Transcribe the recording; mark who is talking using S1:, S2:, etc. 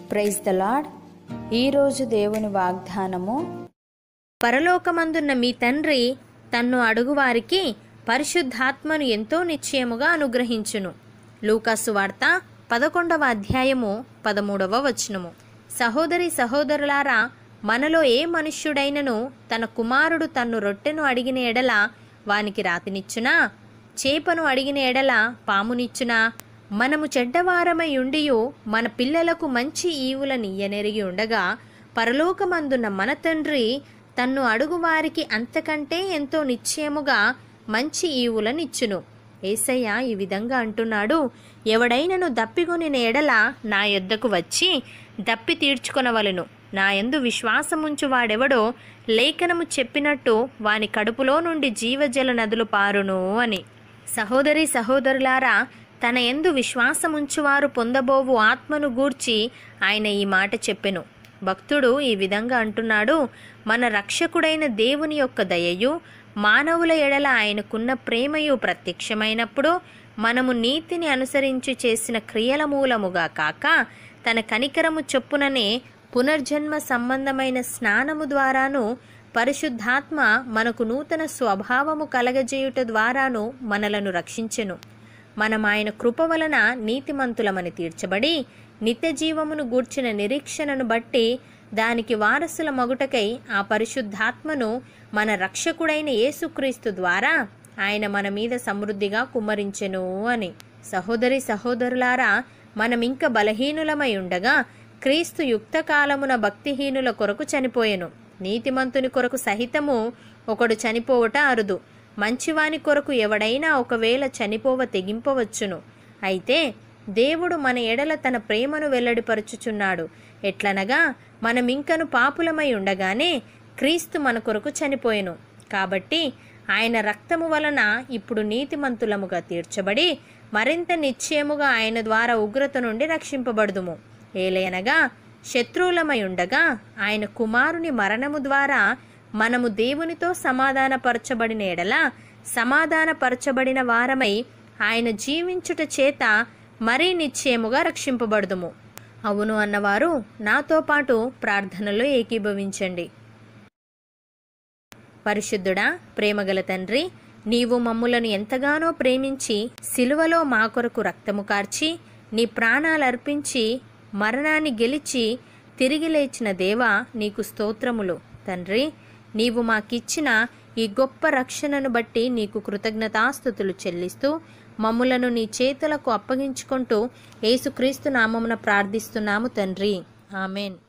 S1: praise the lord ఈరోజు దేవుని వాగ్దానము
S2: పరలోకమందున్న మీ తండ్రి తన్ను అడుగువారికి పరిశుద్ధాత్మను ఎంతో నిశ్చయముగా అనుగ్రహించును లూకాసు వార్త పదకొండవ అధ్యాయము పదమూడవ వచనము సహోదరి సహోదరులారా మనలో ఏ మనుష్యుడైనను తన కుమారుడు తన్ను రొట్టెను అడిగిన ఎడల వానికి రాతినిచ్చునా చేపను అడిగిన ఎడల పామునిచ్చునా మనము చెడ్డవారమై ఉండియు మన పిల్లలకు మంచి ఈవులనియ్యనెరిగి ఉండగా పరలోకమందున్న మన తండ్రి తన్ను అడుగువారికి అంతకంటే ఎంతో నిశ్చయముగా మంచి ఈవులనిచ్చును ఏసయ్య ఈ విధంగా అంటున్నాడు ఎవడైనను దప్పిగొనిన ఎడల నా యొద్దకు వచ్చి దప్పి తీర్చుకొనవలెను నా యందు విశ్వాసముంచు వాడెవడో లేఖనము చెప్పినట్టు వాని కడుపులో నుండి జీవజల నదులు పారును అని సహోదరి సహోదరులారా తన ఎందు విశ్వాసముంచువారు పొందబోవు ఆత్మను గూర్చి ఆయన ఈ మాట చెప్పెను భక్తుడు ఈ విధంగా అంటున్నాడు మన రక్షకుడైన దేవుని యొక్క దయయు మానవుల ఎడల ఆయనకున్న ప్రేమయు ప్రత్యక్షమైనప్పుడు మనము నీతిని అనుసరించి చేసిన క్రియల మూలముగా కాక తన కనికరము చొప్పుననే పునర్జన్మ సంబంధమైన స్నానము ద్వారాను పరిశుద్ధాత్మ మనకు నూతన స్వభావము కలగజేయుట ద్వారాను మనలను రక్షించెను మనం ఆయన కృప వలన నీతిమంతులమని తీర్చబడి నిత్య జీవమును గూర్చిన నిరీక్షణను బట్టి దానికి వారసుల మగుటకై ఆ పరిశుద్ధాత్మను మన రక్షకుడైన యేసుక్రీస్తు ద్వారా ఆయన మన మీద సమృద్ధిగా కుమ్మరించెను అని సహోదరి సహోదరులారా మనం ఇంకా బలహీనులమై ఉండగా క్రీస్తు యుక్త కాలమున భక్తిహీనుల కొరకు చనిపోయెను నీతిమంతుని కొరకు సహితము ఒకడు చనిపోవట అరుదు మంచివాని కొరకు ఎవడైనా ఒకవేళ చనిపోవ తెగింపవచ్చును అయితే దేవుడు మన ఎడల తన ప్రేమను వెల్లడిపరుచుచున్నాడు ఎట్లనగా మనమింకను పాపులమై ఉండగానే క్రీస్తు మన కొరకు చనిపోయెను కాబట్టి ఆయన రక్తము వలన ఇప్పుడు నీతిమంతులముగా తీర్చబడి మరింత నిశ్చయముగా ఆయన ద్వారా ఉగ్రత నుండి రక్షింపబడుదుము ఏలయనగా శత్రువులమై ఉండగా ఆయన కుమారుని మరణము ద్వారా మనము దేవునితో సమాధానపరచబడిన ఎడల సమాధానపరచబడిన వారమై ఆయన జీవించుట చేత మరీ నిశ్చయముగా రక్షింపబడుదుము అవును అన్నవారు నాతో పాటు ప్రార్థనలో ఏకీభవించండి పరిశుద్ధుడా ప్రేమగల తండ్రి నీవు మమ్ములను ఎంతగానో ప్రేమించి సిలువలో మా కొరకు రక్తము కార్చి నీ ప్రాణాలర్పించి మరణాన్ని గెలిచి తిరిగి లేచిన దేవా నీకు స్తోత్రములు తండ్రి నీవు మాకిచ్చిన ఈ గొప్ప రక్షణను బట్టి నీకు కృతజ్ఞతాస్థుతులు చెల్లిస్తూ మమ్ములను నీ చేతులకు అప్పగించుకుంటూ యేసుక్రీస్తు నామమున ప్రార్థిస్తున్నాము తండ్రి ఆమెన్